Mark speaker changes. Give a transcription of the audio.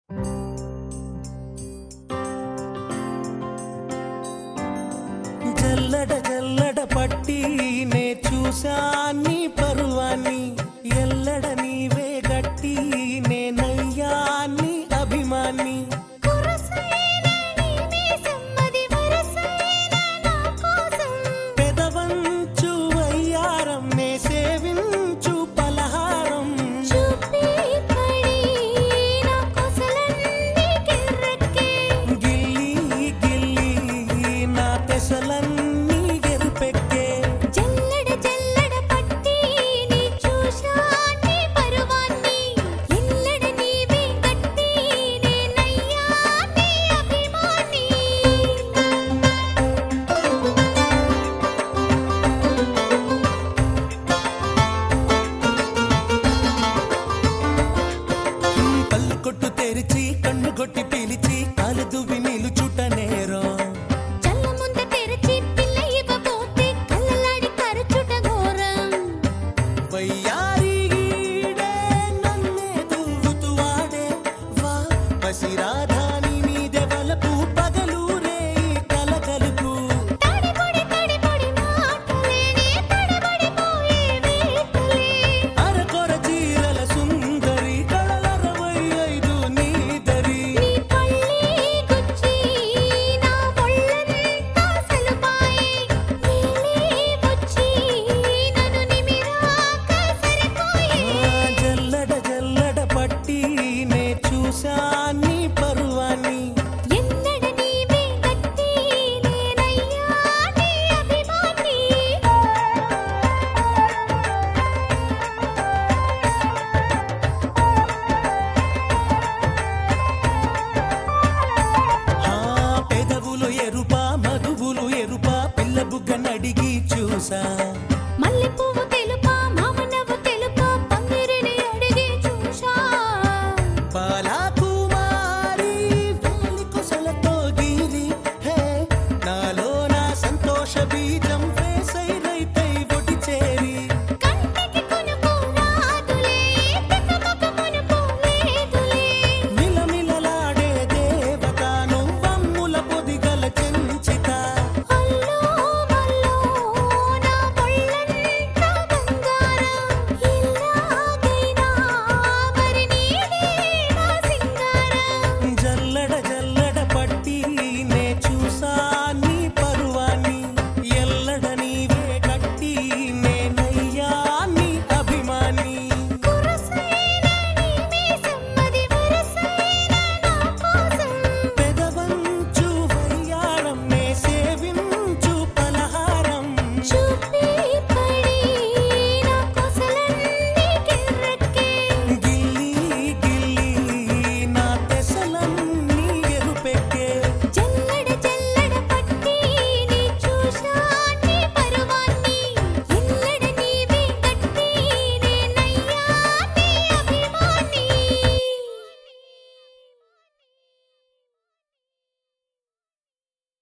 Speaker 1: జల్లడ జల్లడ పట్టి నే చూసా నీ పరువాన్ని ఎల్లడ నీవే గట్టి నేనయ్యా నీ అభిమాని పెదవంచు వయ్యారం నే సేవించు పలహారం గిల్లి గిల్లి నా పెసలన్నీ ఎరుపెక్కే పళ్ళు కొట్టు తెరిచి కన్ను కొట్టి పిలిచి కాలు దువ్వి నిలుచుట నేరం వయ్యారి గీడే నన్నే దువ్వుతూ వాడే వా పసిరాధా